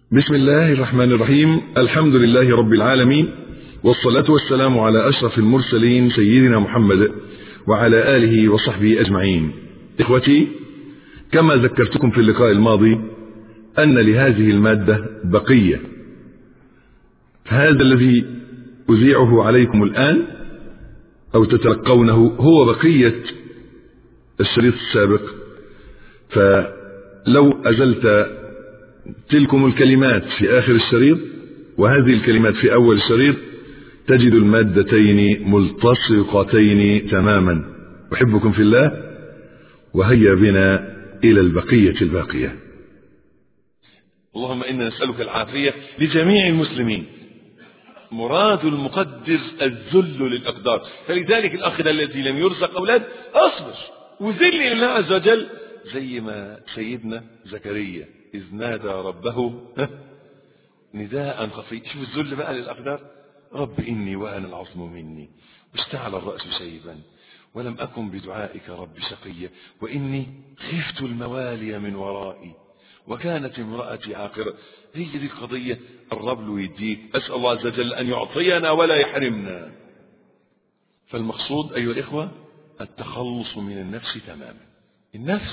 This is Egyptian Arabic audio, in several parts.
بسم الله الرحمن الرحيم الحمد لله رب العالمين والصلاة والسلام على أشرف المرسلين سيدنا محمد وعلى آله وصحبه أجمعين إخوتي كما ذكرتكم في اللقاء الماضي أن لهذه المادة بقية هذا الذي أذيعه عليكم الآن أو تتلقونه هو بقية الشريط السابق فلو أزلت تلكم الكلمات في آخر الشريط وهذه الكلمات في أول الشريط تجد المادتين ملتصقتين تماما أحبكم في الله وهيا بنا إلى البقية الباقية اللهم إنا نسألك العافية لجميع المسلمين مراد المقدر الذل للأقدار فلذلك الأخ الذي لم يرزق أولاد أصبر وذل لله عز وجل زي ما سيدنا زكريا إذ نادى ربه نداء خفي شوف الذل بقى للأقدار رب إني وهن العظم مني واشتعل الرأس شيبا ولم أكن بدعائك رب شقيا وإني خفت الموالي من ورائي وكانت امرأتي عاقرة هي دي القضية الرب له يديك أسأل الله عز وجل أن يعطينا ولا يحرمنا فالمقصود أيها الإخوة التخلص من النفس تماما النفس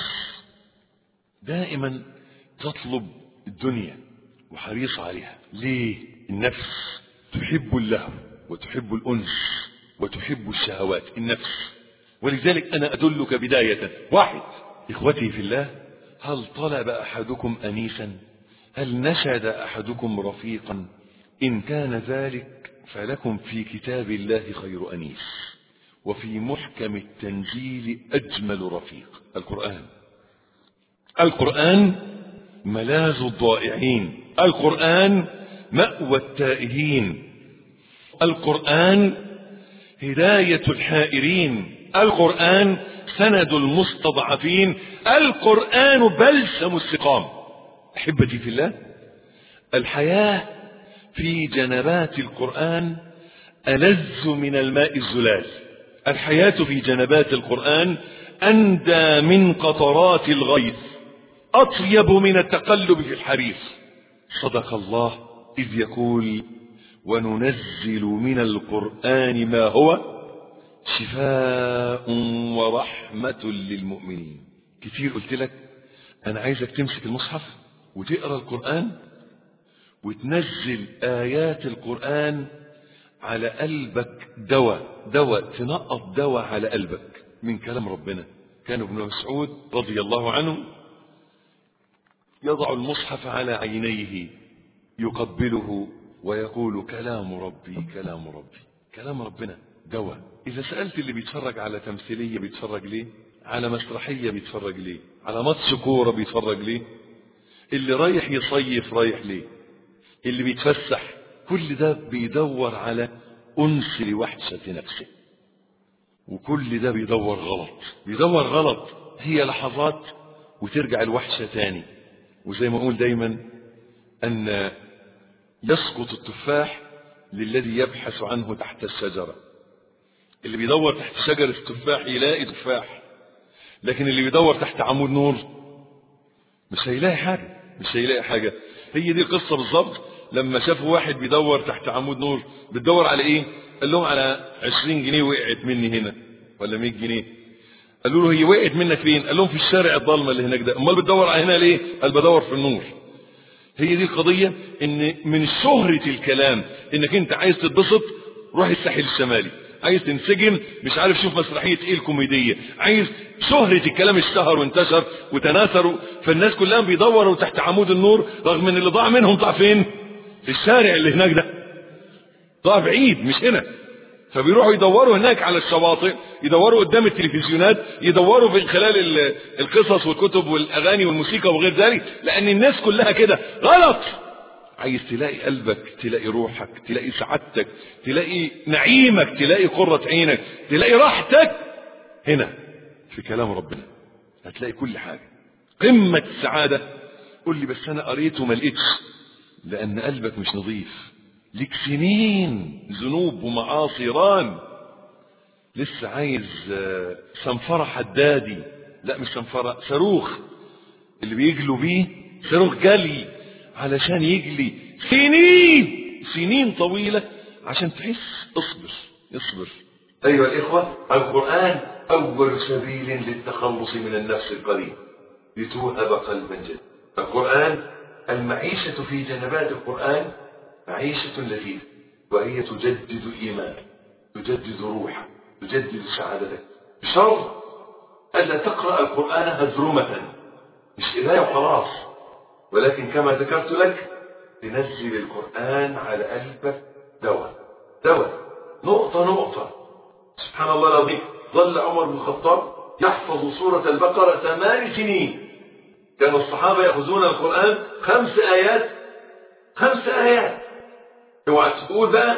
دائما تطلب الدنيا وحريص عليها ليه النفس تحب اللهو وتحب الأنس وتحب الشهوات النفس ولذلك أنا أدلك بداية واحد إخوتي في الله هل طلب أحدكم أنيسا هل نشد أحدكم رفيقا إن كان ذلك فلكم في كتاب الله خير أنيس وفي محكم التنزيل أجمل رفيق القرآن القرآن ملاذ الضائعين القرآن مأوى التائهين القرآن هداية الحائرين القرآن سند المستضعفين القرآن بلسم السقام أحبتي في الله الحياة في جنبات القرآن ألذ من الماء الزلال الحياة في جنبات القرآن أندى من قطرات الغيث أطيب من التقلب في الحرير صدق الله إذ يقول وننزل من القرآن ما هو شفاء ورحمة للمؤمنين كتير قلت لك أنا عايزك تمسك المصحف وتقرأ القرآن وتنزل آيات القرآن على قلبك دواء دواء تنقط دواء على قلبك من كلام ربنا كان ابن مسعود رضي الله عنه يضع المصحف على عينيه يقبله ويقول كلام ربي كلام ربي كلام ربنا دواء إذا سألت اللي بيتفرج على تمثيلية بيتفرج ليه على مسرحية بيتفرج ليه على ماتش كورة بيتفرج ليه اللي رايح يصيف رايح ليه اللي بيتفسح كل ده بيدور على أنس لوحشة نفسه وكل ده بيدور غلط بيدور غلط هي لحظات وترجع الوحشة تاني وزي ما أقول دايما أن يسقط التفاح للذي يبحث عنه تحت الشجرة اللي بيدور تحت شجرة التفاح يلاقي تفاح لكن اللي بيدور تحت عمود نور مش هيلاقي حاجة مش هيلاقي حاجة هي دي القصة بالظبط لما شافوا واحد بيدور تحت عمود نور بتدور على ايه قال لهم على 20 جنيه وقعت مني هنا ولا 100 جنيه قالوا له هي وقعت منك فين قال لهم في الشارع الضلمه اللي هناك ده امال بتدور على هنا ليه قال بدور في النور هي دي القضيه ان من شهره الكلام انك انت عايز تتبسط روح الساحل الشمالي عايز تنسجن مش عارف شوف مسرحيه ايه الكوميديه عايز شهره الكلام اشتهر وانتشر وتناثروا فالناس كلها بيدوروا تحت عمود النور رغم ان اللي ضاع منهم ضاع فين في الشارع اللي هناك ده ضاع بعيد مش هنا فبيروحوا يدوروا هناك على الشواطئ يدوروا قدام التلفزيونات يدوروا في خلال القصص والكتب والاغاني والموسيقى وغير ذلك لان الناس كلها كده غلط عايز تلاقي قلبك تلاقي روحك تلاقي سعادتك تلاقي نعيمك تلاقي قرة عينك تلاقي راحتك هنا في كلام ربنا هتلاقي كل حاجة قمة السعادة قول لي بس انا قريت وما لقيتش لان قلبك مش نظيف ليك سنين ذنوب ومعاصي ران لسه عايز صنفرة حدادي لا مش صنفرة صاروخ اللي بيجلوا بيه صاروخ جلي علشان يجلي سنين سنين طويلة عشان تحس اصبر اصبر أيها الإخوة القرآن أول سبيل للتخلص من النفس القليل لتوهب قلبا جد القرآن المعيشة في جنبات القرآن معيشة لذيذة وهي تجدد الإيمان تجدد روحك تجدد سعادتك بشرط ألا تقرأ القرآن هزرمة مش قراية وخلاص ولكن كما ذكرت لك تنزل القرآن على قلبك دواء دواء نقطة نقطة سبحان الله العظيم ظل عمر بن الخطاب يحفظ سورة البقرة ثمان سنين كان الصحابة يأخذون القرآن خمس آيات خمس آيات اوعى تقول بقى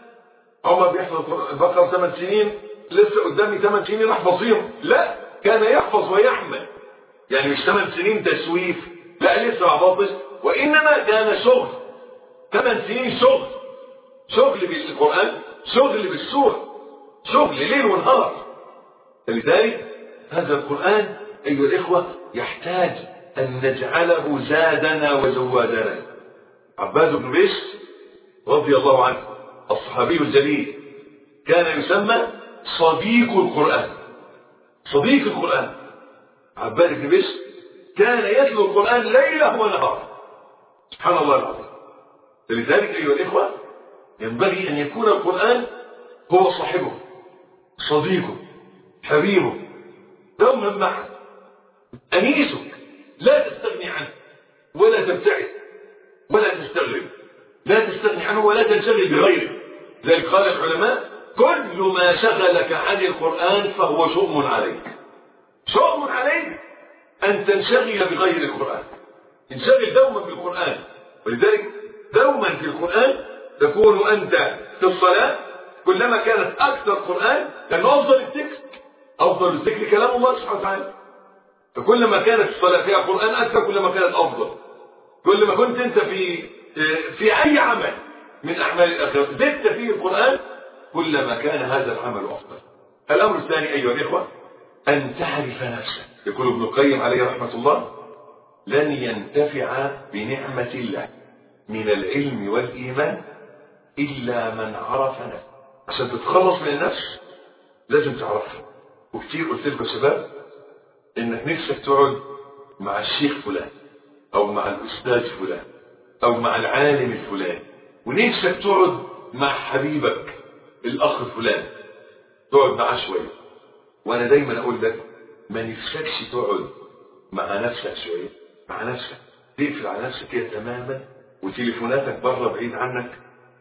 عمر بيحفظ البقرة ثمان سنين لسه قدامي ثمان سنين احفظ فيهم لا كان يحفظ ويحمل يعني مش ثمان سنين تسويف لا لسه ما حفظش وانما كان شغل ثمان سنين شغل شغل بالقرآن شغل بالسورة شغل ليل ونهار لذلك هذا القرآن أيها الإخوة يحتاج أن نجعله زادنا وزوادنا عباد بن بشر رضي الله عنه الصحابي الجليل كان يسمى صديق القرآن صديق القرآن عباد بن بشر كان يتلو القرآن ليلة ونهار سبحان الله العظيم لذلك أيها الإخوة ينبغي أن يكون القرآن هو صاحبه صديقه حبيبه دوما معه أنيسك لا تستغني عنه ولا تبتعد ولا تستغرب لا تستغني عنه ولا تنشغل بغيره ذلك قال العلماء كل ما شغلك عن القرآن فهو شؤم عليك شؤم عليك أن تنشغل بغير القرآن انشغل دوما بالقرآن ولذلك دوما في القرآن تكون أنت في الصلاة كلما كانت أكثر قرآن لأن أفضل الذكر أفضل الذكر كلام الله سبحانه وتعالى فكلما كانت الصلاة فيها قرآن أكثر كلما كانت أفضل كلما كنت أنت في في أي عمل من أعمال الآخرة زدت فيه القرآن كلما كان هذا العمل أفضل الأمر الثاني أيها الإخوة أن تعرف نفسك يقول ابن القيم عليه رحمة الله لن ينتفع بنعمة الله من العلم والإيمان إلا من عرف نفسه عشان تتخلص من النفس لازم تعرفها وكتير قلت لكم يا شباب انك نفسك تقعد مع الشيخ فلان او مع الاستاذ فلان او مع العالم الفلاني ونفسك تقعد مع حبيبك الاخ فلان تقعد معاه شويه وانا دايما اقول لك ما نفسكش تقعد مع نفسك شويه مع نفسك تقفل على نفسك كده تماما وتليفوناتك بره بعيد عنك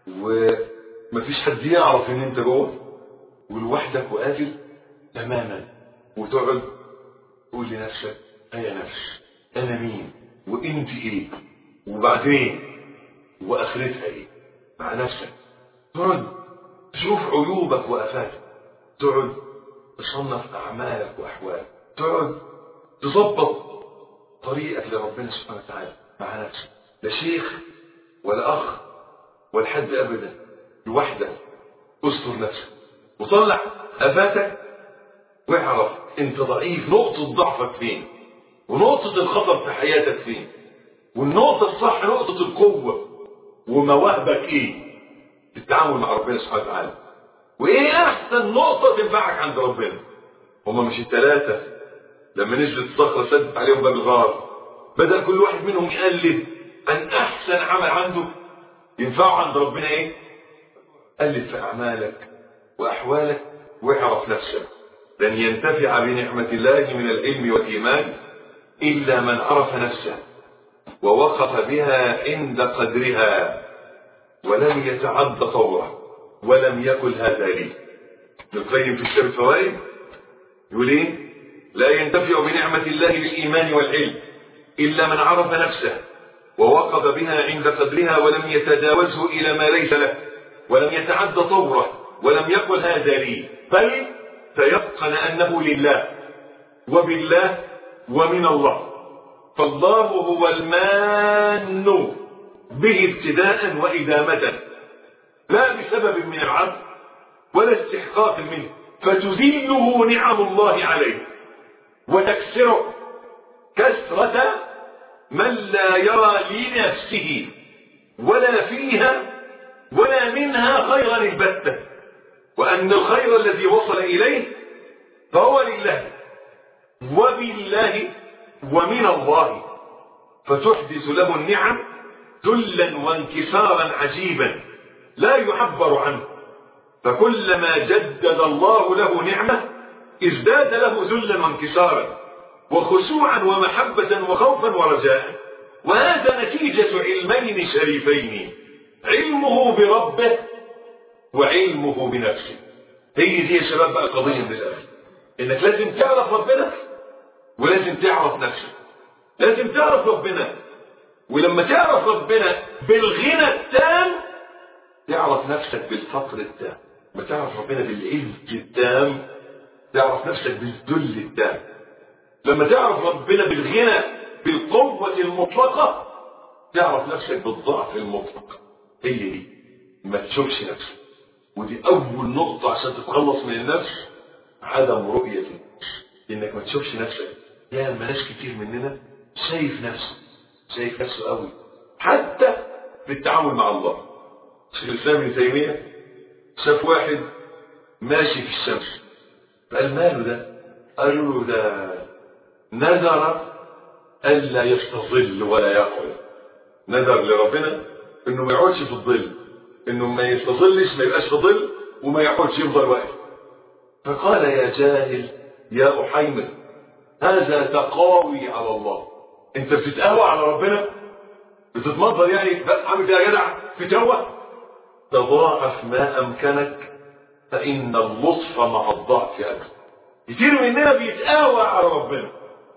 ومفيش حد يعرف ان انت جوه ولوحدك وقافل تماما وتقعد تقول لنفسك ايا نفس انا مين وانت ايه وبعدين واخرتها ايه مع نفسك تقعد تشوف عيوبك وافاتك تقعد تصنف اعمالك واحوالك تقعد تظبط طريقك لربنا سبحانه وتعالى مع نفسك لا شيخ ولا اخ ولا حد ابدا لوحدك استر نفسك وطلع افاتك واعرف انت ضعيف نقطة ضعفك فين ونقطة الخطر في حياتك فين والنقطة الصح نقطة القوة ومواهبك ايه في التعامل مع ربنا سبحانه وتعالى وايه احسن نقطة تنفعك عند ربنا هما مش الثلاثة لما نزلت الصخرة سدت عليهم باب الغار بدل كل واحد منهم يقلد عن احسن عمل عنده ينفعه عند ربنا ايه قلد في اعمالك واحوالك واعرف نفسك لن ينتفع بنعمة الله من العلم والإيمان إلا من عرف نفسه ووقف بها عند قدرها ولم يتعد طوره ولم يكن هذا لي ابن القيم في كتاب الفوائد يقول ايه لا ينتفع بنعمة الله بالإيمان والعلم إلا من عرف نفسه ووقف بها عند قدرها ولم يتجاوزه إلى ما ليس له ولم يتعد طوره ولم يقل هذا لي بل تيقن أنه لله وبالله ومن الله فالله هو المان به ابتداء وإدامة لا بسبب من العبد ولا استحقاق منه فتذله نعم الله عليه وتكسره كسرة من لا يرى لنفسه ولا فيها ولا منها خيرا البتة وأن الخير الذي وصل إليه فهو لله وبالله ومن الله فتحدث له النعم ذلا وانكسارا عجيبا لا يعبر عنه فكلما جدد الله له نعمة ازداد له ذلا وانكسارا وخشوعا ومحبة وخوفا ورجاء وهذا نتيجة علمين شريفين علمه بربه وعلمه بنفسه هي دي يا شباب بقى قضية من الآخر انك لازم تعرف ربنا ولازم تعرف نفسك لازم تعرف ربنا ولما تعرف ربنا بالغنى التام تعرف نفسك بالفقر التام لما تعرف ربنا بالعز التام تعرف نفسك بالذل التام لما تعرف ربنا بالغنى بالقوة المطلقة تعرف نفسك بالضعف المطلق هي دي ما تشوفش نفسك ودي أول نقطة عشان تتخلص من النفس عدم رؤية النفس إنك ما تشوفش نفسك يا ما ناس كتير مننا شايف نفسه شايف نفسه قوي حتى في التعامل مع الله شيخ الإسلام ابن تيمية شاف واحد ماشي في الشمس فقال ماله ده قالوا له ده نذر ألا يستظل ولا يقعد نذر لربنا إنه ما يقعدش في الظل إنه ما يستظلش ما يبقاش في ظل وما يقعدش يفضل واقف فقال يا جاهل يا أحيمر هذا تقاوي على الله انت بتتقوى على ربنا بتتمضر يعني عامل كده يا جدع في توه تضاعف ما امكنك فان اللطف مع الضعف اكثر كتير مننا بيتقاوى على ربنا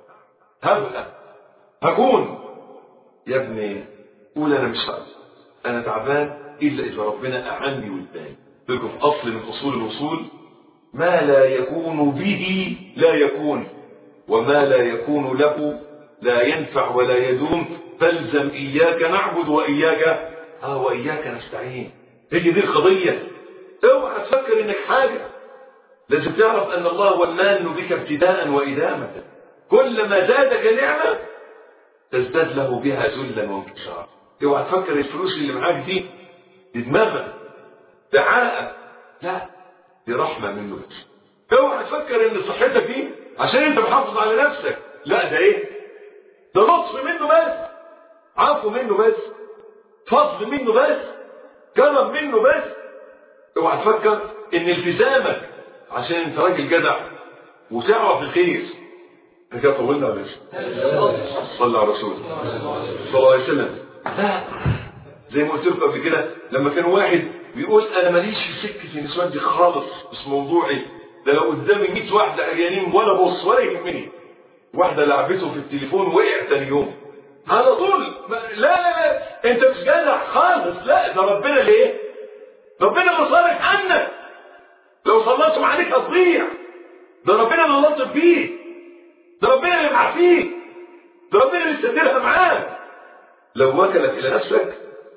هبقى هكون يا ابني قول انا مش هقدر انا تعبان الا اذا ربنا اعني واداني لكم في اصل من اصول الوصول ما لا يكون به لا يكون وما لا يكون له لا ينفع ولا يدوم فالزم إياك نعبد وإياك ها وإياك نستعين هي دي القضية اوعى تفكر انك حاجة لازم تعرف ان الله هو المان بك ابتداء وإدامة كلما زادك نعمة تزداد له بها ذلا وانكسارا اوعى تفكر الفلوس اللي معاك دي دي دماغك دعاء لا دي رحمة منه بس اوعى تفكر ان صحتك دي عشان انت محافظ على نفسك لا ده ايه ده لطف منه بس عفو منه بس فضل منه بس كرم منه بس اوعى تفكر ان التزامك عشان انت راجل جدع وتعرف الخير احنا كده طولنا ولا لسه؟ صلى على رسول صلى الله عليه وسلم لا زي ما قلت لكم قبل كده لما كان واحد بيقول انا ماليش في سكه النسوان دي خالص مش موضوعي ده لو قدامي 100 واحده عريانين ولا بص ولا يهمني واحده لعبته في التليفون وقع تاني يوم على طول لا لا لا انت مش جدع خالص لا ده ربنا ليه ربنا مصالح عنك لو صليتم عليك هتضيع ده ربنا اللي لطف بيك ده ربنا اللي معافيك ده ربنا اللي يستديرها معاك لو وكلت الى نفسك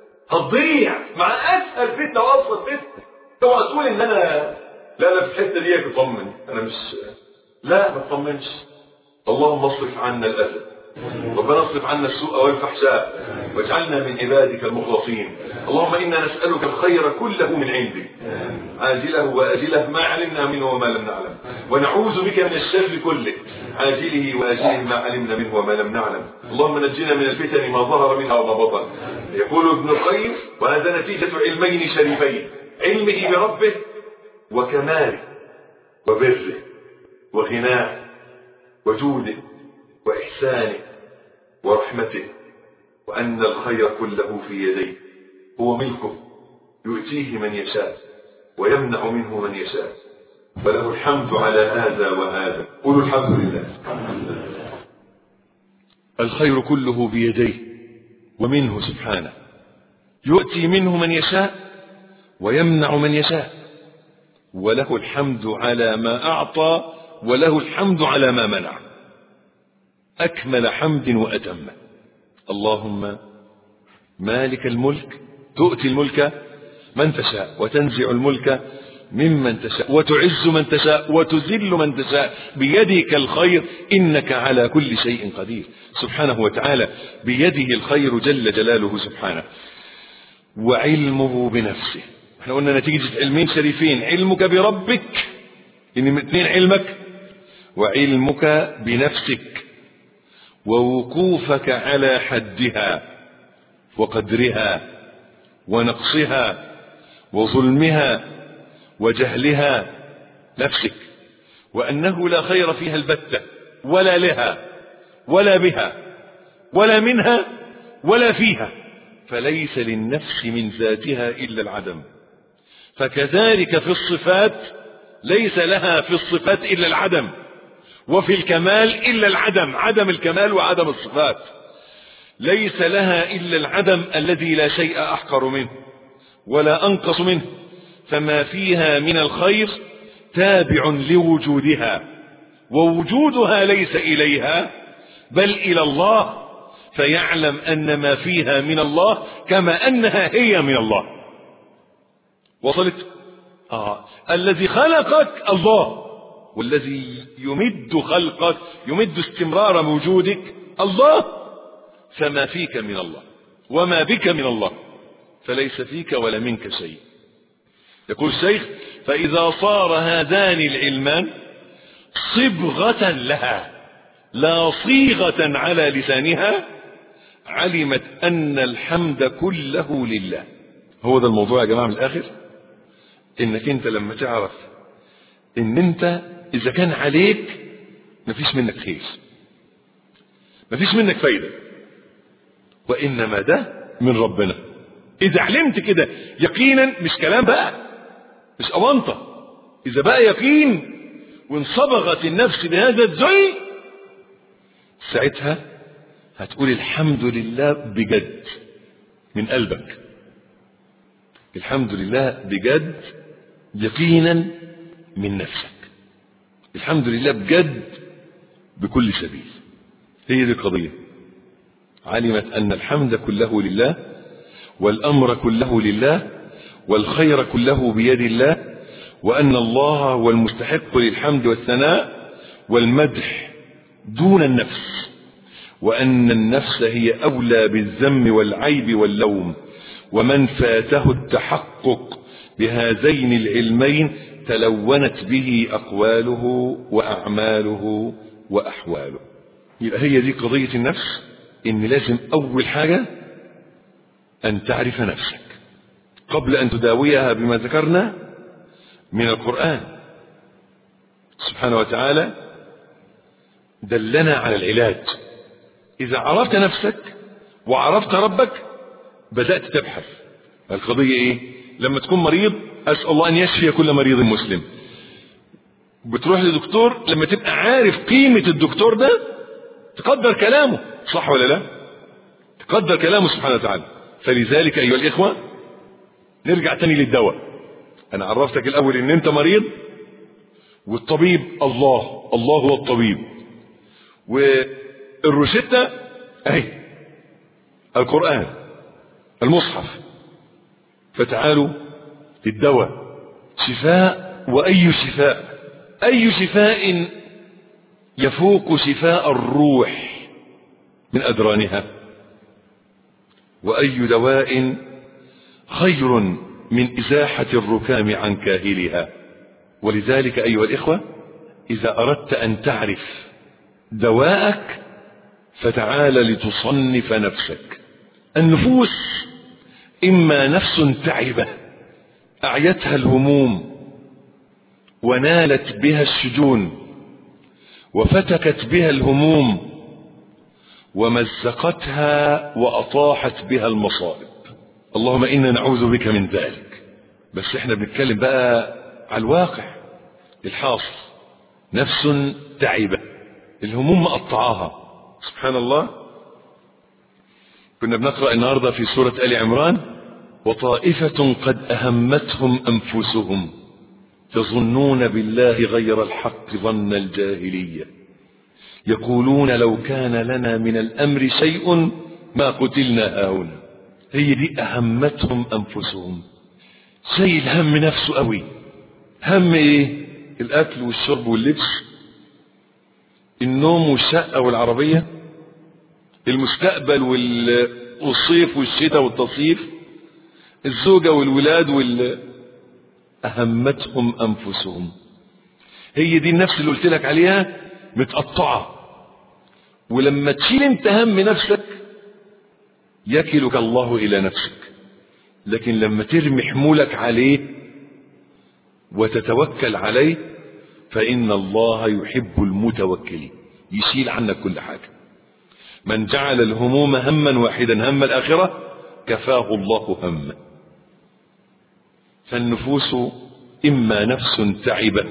هتضيع مع اسهل فتنه وابسط فتنه اوعى تقول ان انا لا لا في الحته دي اطمن انا مش لا ما تطمنش اللهم اصرف عنا الاذى ربنا اصرف عنا السوء والفحشاء واجعلنا من عبادك المخلصين اللهم انا نسالك الخير كله من عندك عاجله واجله ما علمنا منه وما لم نعلم ونعوذ بك من الشر كله عاجله واجله ما علمنا منه وما لم نعلم اللهم نجنا من الفتن ما ظهر منها وما بطن يقول ابن القيم وهذا نتيجه علمين شريفين علمه بربه وكماله وبره وغناه وجوده وإحسانه ورحمته وأن الخير كله في يديه هو ملكه يؤتيه من يشاء ويمنع منه من يشاء وله الحمد على هذا وهذا قولوا الحمد لله الخير كله بيديه ومنه سبحانه يؤتي منه من يشاء ويمنع من يشاء وله الحمد على ما أعطى وله الحمد على ما منع أكمل حمد وأتمه اللهم مالك الملك تؤتي الملك من تشاء وتنزع الملك ممن تشاء وتعز من تشاء وتذل من تشاء بيدك الخير إنك على كل شيء قدير سبحانه وتعالى بيده الخير جل جلاله سبحانه وعلمه بنفسه احنا قلنا نتيجة علمين شريفين علمك بربك ان اثنين علمك وعلمك بنفسك ووقوفك على حدها وقدرها ونقصها وظلمها وجهلها نفسك وأنه لا خير فيها البتة ولا لها ولا بها ولا منها ولا فيها فليس للنفس من ذاتها إلا العدم فكذلك في الصفات ليس لها في الصفات إلا العدم وفي الكمال إلا العدم عدم الكمال وعدم الصفات ليس لها إلا العدم الذي لا شيء أحقر منه ولا أنقص منه فما فيها من الخير تابع لوجودها ووجودها ليس إليها بل إلى الله فيعلم أن ما فيها من الله كما أنها هي من الله وصلت آه. الذي خلقك الله والذي يمد خلقك يمد استمرار وجودك الله فما فيك من الله وما بك من الله فليس فيك ولا منك شيء يقول الشيخ فإذا صار هذان العلمان صبغة لها لا صيغة على لسانها علمت أن الحمد كله لله هو ده الموضوع يا جماعة من الآخر إنك أنت لما تعرف إن أنت إذا كان عليك مفيش منك خير مفيش منك فايدة وإنما ده من ربنا إذا علمت كده يقينا مش كلام بقى مش أونطة إذا بقى يقين وانصبغت النفس بهذا الذل ساعتها هتقول الحمد لله بجد من قلبك الحمد لله بجد يقينا من نفسك الحمد لله بجد بكل سبيل هي دي القضية علمت أن الحمد كله لله والأمر كله لله والخير كله بيد الله وأن الله هو المستحق للحمد والثناء والمدح دون النفس وأن النفس هي أولى بالذم والعيب واللوم ومن فاته التحقق بهذين العلمين تلونت به أقواله وأعماله وأحواله يبقى هي دي قضية النفس إن لازم أول حاجة أن تعرف نفسك قبل أن تداويها بما ذكرنا من القرآن سبحانه وتعالى دلنا على العلاج إذا عرفت نفسك وعرفت ربك بدأت تبحث القضية إيه لما تكون مريض أسأل الله أن يشفي كل مريض مسلم بتروح لدكتور لما تبقى عارف قيمة الدكتور ده تقدر كلامه صح ولا لا تقدر كلامه سبحانه وتعالى فلذلك أيها الإخوة نرجع تاني للدواء أنا عرفتك الأول إن أنت مريض والطبيب الله الله هو الطبيب والروشتة أهي القرآن المصحف فتعالوا للدواء شفاء وأي شفاء أي شفاء يفوق شفاء الروح من أدرانها وأي دواء خير من إزاحة الركام عن كاهلها ولذلك أيها الإخوة إذا أردت أن تعرف دواءك فتعال لتصنف نفسك النفوس إما نفس تعبة أعيتها الهموم ونالت بها الشجون وفتكت بها الهموم ومزقتها وأطاحت بها المصائب اللهم إنا نعوذ بك من ذلك بس احنا بنتكلم بقى على الواقع الحاصل نفس تعبة الهموم مقطعاها سبحان الله كنا بنقرأ النهاردة في سورة آل عمران وطائفة قد أهمتهم أنفسهم يظنون بالله غير الحق ظن الجاهلية يقولون لو كان لنا من الأمر شيء ما قتلنا هاهنا هي دي أهمتهم أنفسهم شيء الهم نفسه قوي هم ايه الاكل والشرب واللبس النوم والشقة والعربية المستقبل والصيف والشتاء والتصيف الزوجة والولاد وال أهمتهم أنفسهم هي دي النفس اللي قلت لك عليها متقطعة ولما تشيل انت هم نفسك يكلك الله إلى نفسك لكن لما ترمي حمولك عليه وتتوكل عليه فإن الله يحب المتوكلين يشيل عنك كل حاجة من جعل الهموم هما واحدا هم الآخرة كفاه الله همه فالنفوس إما نفس تعبة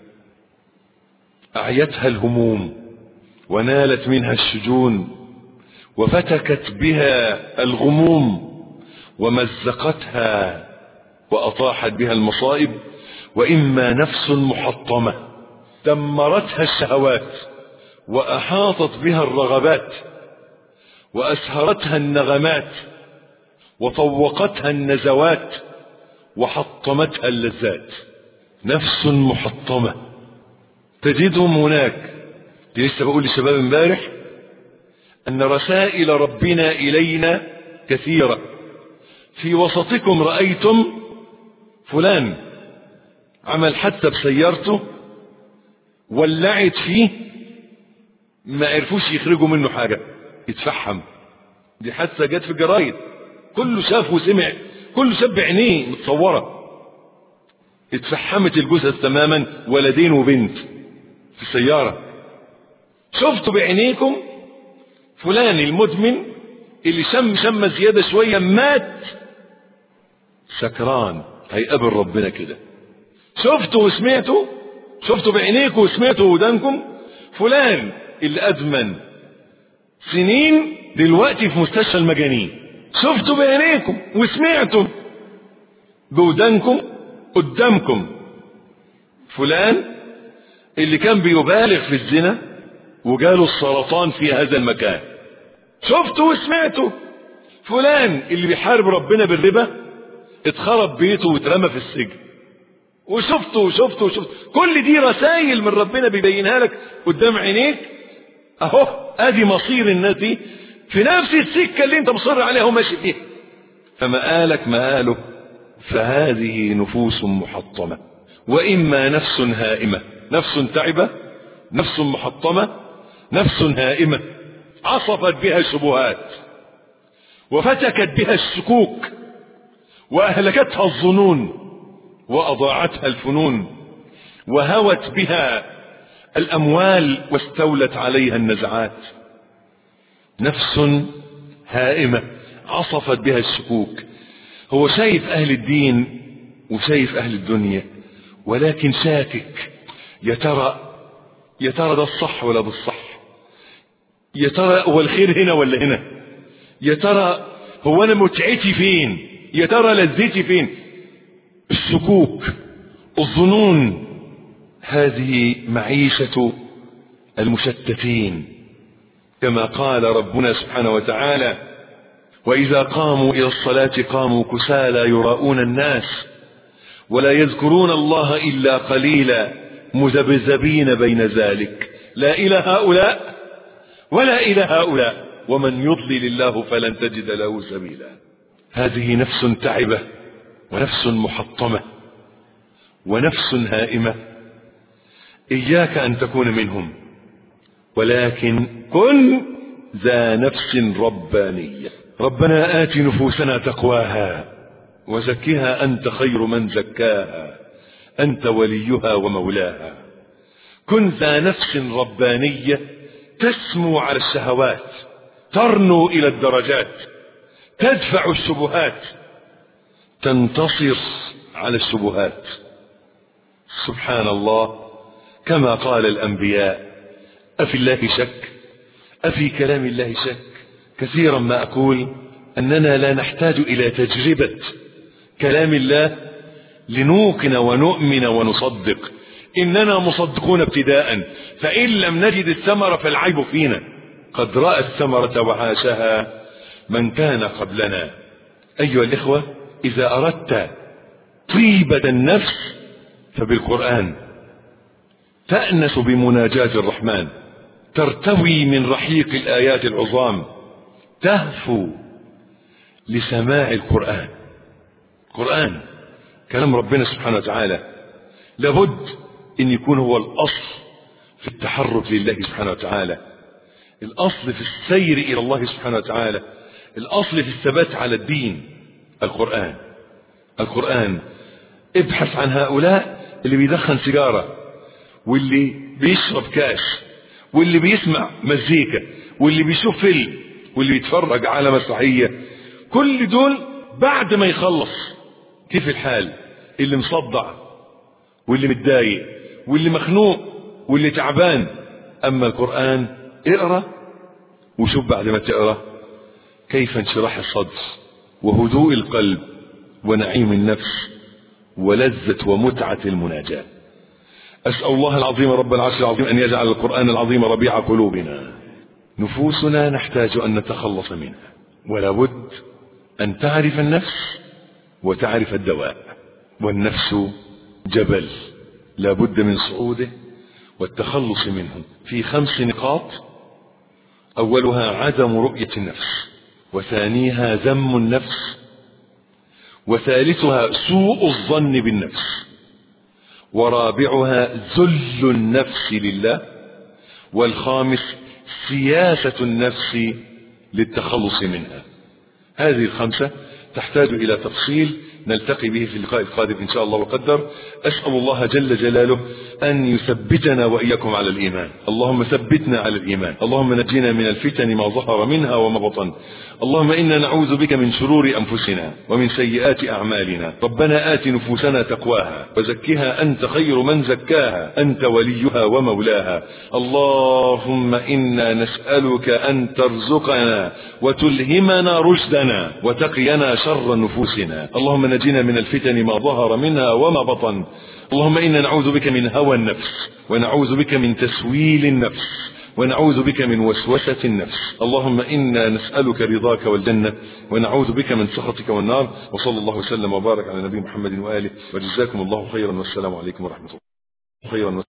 أعيتها الهموم ونالت منها الشجون وفتكت بها الغموم ومزقتها وأطاحت بها المصائب وإما نفس محطمة دمرتها الشهوات وأحاطت بها الرغبات وأسهرتها النغمات وطوقتها النزوات وحطمتها اللذات نفس محطمة تجدهم هناك لسه بقول للشباب امبارح أن رسائل ربنا إلينا كثيرة في وسطكم رأيتم فلان عمل حتى بسيارته ولعت فيه ما عرفوش يخرجوا منه حاجة يتفحم دي حادثة جت في الجرايد كله شاف وسمع كله شاف بعينيه متصورة اتفحمت الجثث تماما ولدين وبنت في السيارة شفتوا بعينيكم فلان المدمن اللي شم شم زيادة شوية مات سكران هيقابل ربنا كده شفتوا وسمعتوا شفتوا بعينيكم وسمعتوا ودانكم فلان اللي أدمن سنين دلوقتي في مستشفى المجانين شفتوا بعينيكم وسمعتوا بودانكم قدامكم فلان اللي كان بيبالغ في الزنا وجاله السرطان في هذا المكان شفتوا وسمعتوا فلان اللي بيحارب ربنا بالربا اتخرب بيته واترمى في السجن وشفته وشفته وشفته كل دي رسائل من ربنا بيبينها لك قدام عينيك اهو ادي مصير الناس دي في نفس السكه اللي انت مصر عليها وماشي فيها فمآلك مآله فهذه نفوس محطمه واما نفس هائمه نفس تعبه نفس محطمه نفس هائمه عصفت بها الشبهات وفتكت بها الشكوك واهلكتها الظنون واضاعتها الفنون وهوت بها الاموال واستولت عليها النزعات نفس هائمه عصفت بها الشكوك هو شايف اهل الدين وشايف اهل الدنيا ولكن شاكك يا ترى يا ترى ده الصح ولا ده الصح يا ترى هو الخير هنا ولا هنا يا ترى هو انا متعتي فين يا ترى لذتي فين الشكوك الظنون هذه معيشة المشتتين كما قال ربنا سبحانه وتعالى وإذا قاموا إلى الصلاة قاموا كسالى يراءون الناس ولا يذكرون الله إلا قليلا مذبذبين بين ذلك لا إلى هؤلاء ولا إلى هؤلاء ومن يضلل الله فلن تجد له سبيلا هذه نفس تعبة ونفس محطمة ونفس هائمة إياك أن تكون منهم ولكن كن ذا نفس ربانية ربنا آت نفوسنا تقواها وزكها أنت خير من زكاها أنت وليها ومولاها كن ذا نفس ربانية تسمو على الشهوات ترنو إلى الدرجات تدفع الشبهات تنتصر على الشبهات سبحان الله كما قال الأنبياء أفي الله شك أفي كلام الله شك كثيرا ما أقول أننا لا نحتاج إلى تجربة كلام الله لنوقن ونؤمن ونصدق إننا مصدقون ابتداء فإن لم نجد الثمرة فالعيب فينا قد رأى الثمرة وعاشها من كان قبلنا أيها الإخوة إذا أردت طيبة النفس فبالقرآن تأنس بمناجاة الرحمن ترتوي من رحيق الآيات العظام تهفو لسماع القرآن قرآن كلام ربنا سبحانه وتعالى لابد ان يكون هو الاصل في التحرك لله سبحانه وتعالى الاصل في السير الى الله سبحانه وتعالى الاصل في الثبات على الدين القرآن القرآن ابحث عن هؤلاء اللي بيدخن سيجارة واللي بيشرب كاس واللي بيسمع مزيكا واللي بيشوف فيلم واللي بيتفرج على مسرحية كل دول بعد ما يخلص كيف الحال اللي مصدع واللي متضايق واللي مخنوق واللي تعبان اما القرآن اقرأ وشوف بعد ما تقرأ كيف انشراح الصدر وهدوء القلب ونعيم النفس ولذة ومتعة المناجاة أسأل الله العظيم رب العرش العظيم أن يجعل القرآن العظيم ربيع قلوبنا نفوسنا نحتاج أن نتخلص منها ولا بد أن تعرف النفس وتعرف الدواء والنفس جبل لا بد من صعوده والتخلص منه في خمس نقاط أولها عدم رؤية النفس وثانيها ذم النفس وثالثها سوء الظن بالنفس ورابعها ذل النفس لله والخامس سياسة النفس للتخلص منها هذه الخمسة تحتاج إلى تفصيل نلتقي به في اللقاء القادم إن شاء الله وقدر أسأل الله جل جلاله أن يثبتنا وإياكم على الإيمان اللهم ثبتنا على الإيمان اللهم نجينا من الفتن ما ظهر منها وما بطن اللهم إنا نعوذ بك من شرور أنفسنا ومن سيئات أعمالنا ربنا آت نفوسنا تقواها وزكها أنت خير من زكاها أنت وليها ومولاها اللهم إنا نسألك أن ترزقنا وتلهمنا رشدنا وتقينا شر نفوسنا اللهم نجينا من الفتن ما ظهر منها وما بطن اللهم إنا نعوذ بك من هوى النفس ونعوذ بك من تسويل النفس ونعوذ بك من وسوسة النفس اللهم إنا نسألك رضاك والجنة ونعوذ بك من سخطك والنار وصلى الله وسلم وبارك على نبي محمد وآله وجزاكم الله خيرا والسلام عليكم ورحمة الله خيرا